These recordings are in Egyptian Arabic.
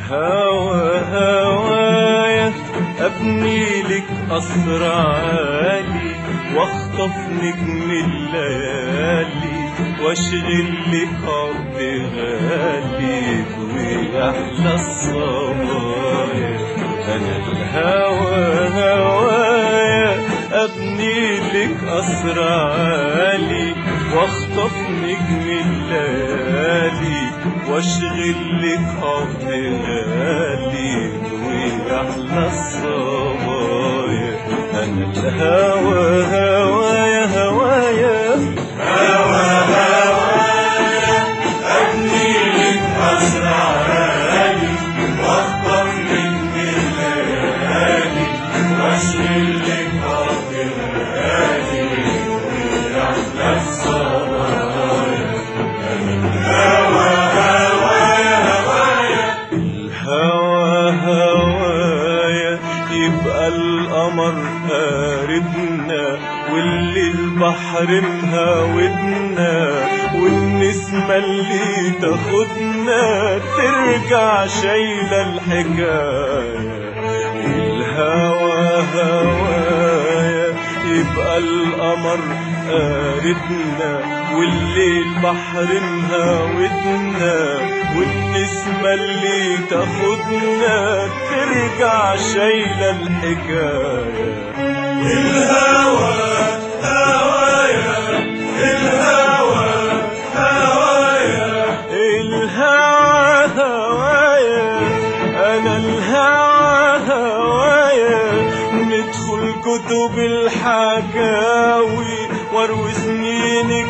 الهوى هوايا ابني لك قصر عالي واخطف نجم الليالي واشغل لك عقد غالي ويحلى الصبايا انا الهوى هوايا ابني لك قصر عالي واخطف نجم الليالي واشغل لك عقد غالي ويحلى الصبايا انا الهوى هوايا هوايا هوى هوايا أبني لك قصر عالي واخطف نجم الليالي واشغل لك عقد غالي ويحلى الصبايا هوى هوايا هوايا الهوى هوايا يبقى القمر قاربنا واللي البحر مهاودنا والنسمة اللي تاخدنا ترجع شايلة الحكاية الهوى هوايا يبقى القمر قاربنا والليل بحر مهاودنا والنسمة اللي تاخدنا ترجع شايلة الحكاية الهوى هوايا الهوى هوايا الهوى هوايا انا الهوى هوايا ندخل كتب الحكاوي واروي سنينك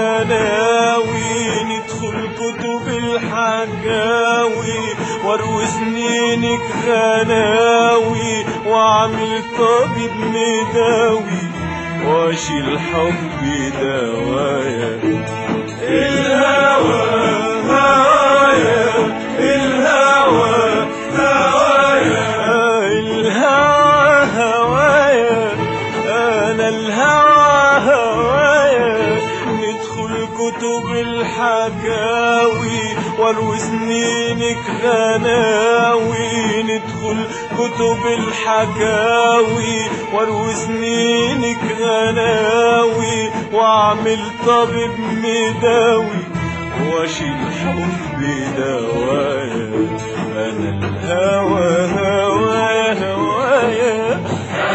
غناوي ندخل كتب الحكاوي واروي سنينك غناوي واعمل طبيب مداوي واشيل حبي دوايا الهوى هوايا الهوى هوايا الهوى هوايا انا الهوى هوايا ندخل كتب الحكاوي واروي سنينك غناوي ندخل كتب الحكاوي واروي سنينك غناوي واعمل طبيب مداوي واشيل حبي دوايا انا الهوى هوايا هوايا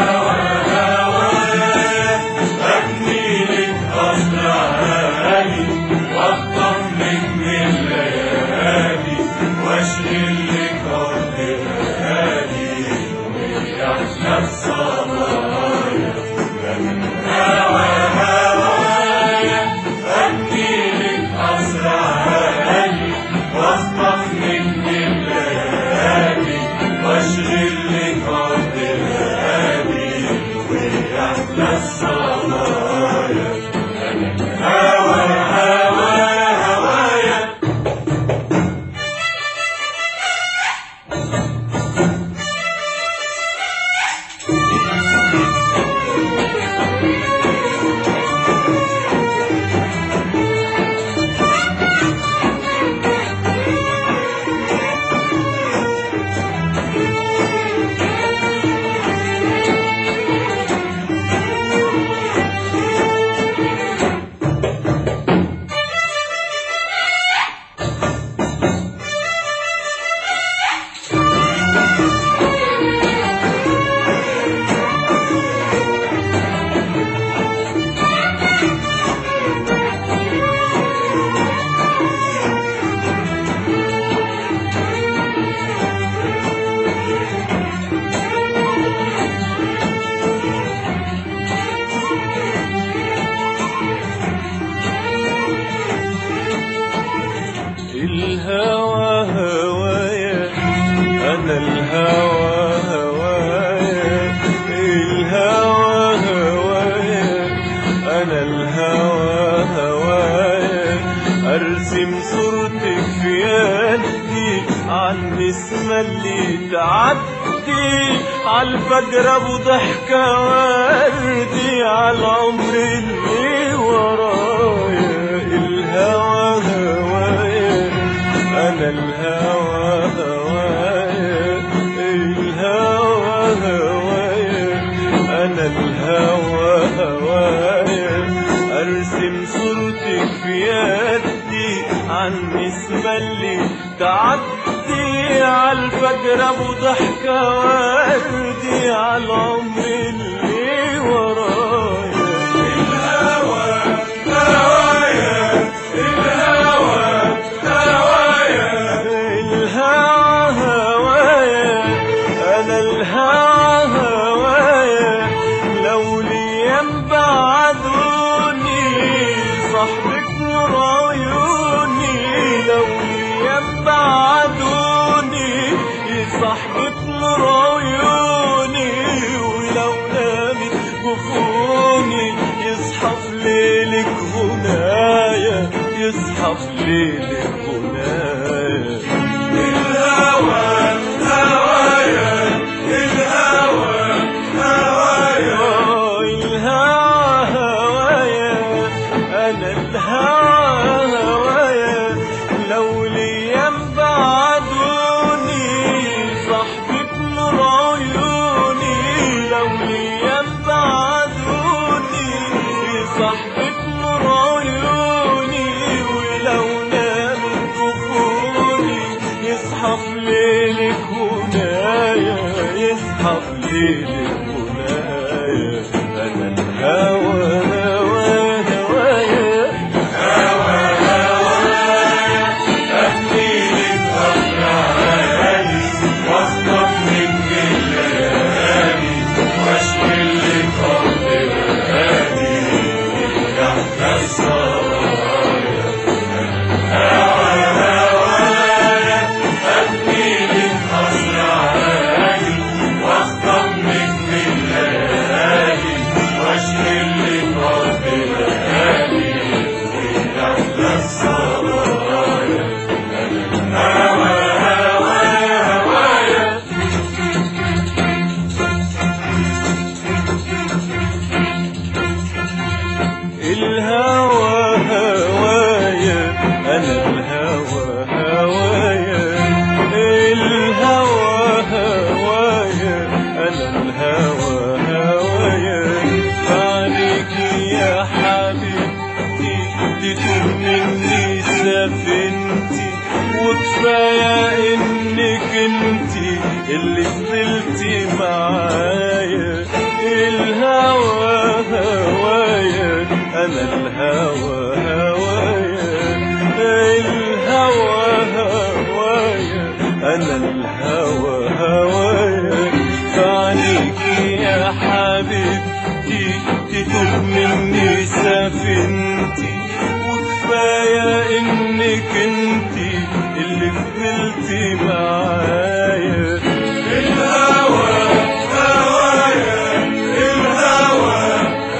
أبني لك قصر عالي واخطف نجم الليالي واشغل لك عقد غالي ويحلى الصبايا هوى هوايا أبني لك قصر عالي واخطف نجم الليالي واشغل لك عقد غالي ويحلى الصبايا هوى هوايا هوايا الهوى هوايا انا الهوى هوايا الهوى هوايا انا الهوى هوايا ارسم صورتك في يدي عالنسمة اللي تعدي عالفجر ابو ضحكة وردي عالعمر اللي ورايا الهوى هوايا انا الهوى هوايا عالنسمة اللي تعدي عالفجر ابو ضحكة وردي عالعمر اللي ورايا الهوى هوايا الهوى هوايا الهوى هوايا انا الهوى هوايا لو ليام بعدوني صاحبك نور عيوني لو ليام بعدوني صاحبك نور عيوني ولو نامت جفوني يصحى في ليلك هنايا يصحى في ليلك هنايا الهوى هوايا الهوى هوايا آه، الهوى هوايا انا الهوى هوايا لو ليام بعدوني صاحبك نور عيوني لو ليام بعدوني صاحبك نور عيوني ولو نام جفوني يصحى في ليلك هنايا يصحى في ليلك هنايا انا الهوى هوى هوايا أهديلك أفعالي واصطفلك الليالي واشغلك أرض الهادي تحت السرايا هوى هوايا أهديلك أسراري واصطفلك الليالي واشغلك أرض الهادي تحت السرايا هوى هوايا هوايا الهوى هوايا انا الهوى هوايا الهوى هوايا انا الهوى هوايا عليك يا حبيبتي تتوه مني سفينتي وكفايه انك انتي اللي فضلتي معايا الهوى هوايا انا الهوى هوايا الهوى هوايا انا الهوى هوايا فعنيك يا حبيبتي تتوه مني سفينتي وكفايه انك انتي اللي فضلتي معايا الهوى هوايا الهوى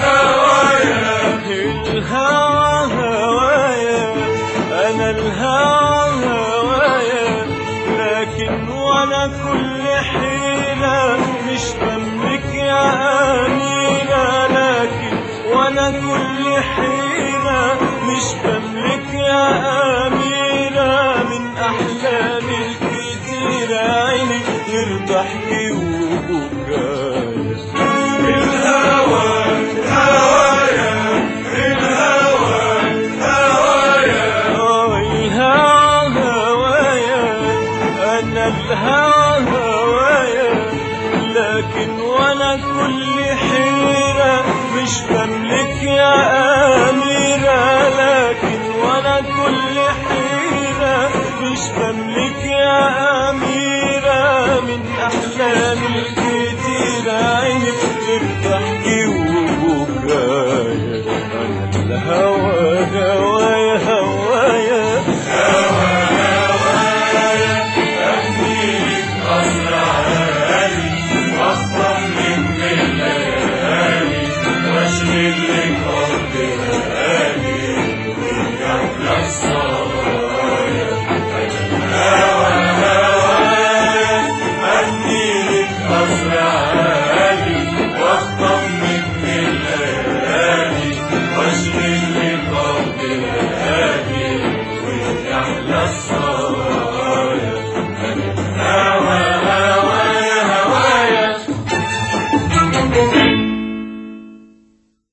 هوايا الهوى هوايا انا الهوى هوايا لكن وانا كل حيلة مش بملك يا أميرة لكن وانا كل حيلة مش بملك يا أميرة من أحلامي الكتيرة عيني غير ضحكي وبكايا الهوى هوايا الهوى هوايا الهوى هوايا انا الهوى هوايا لكن وانا كل حيرة مش بملك يا أميرة لكن وانا كل حيرة مش بملك يا أميرة من أحلامي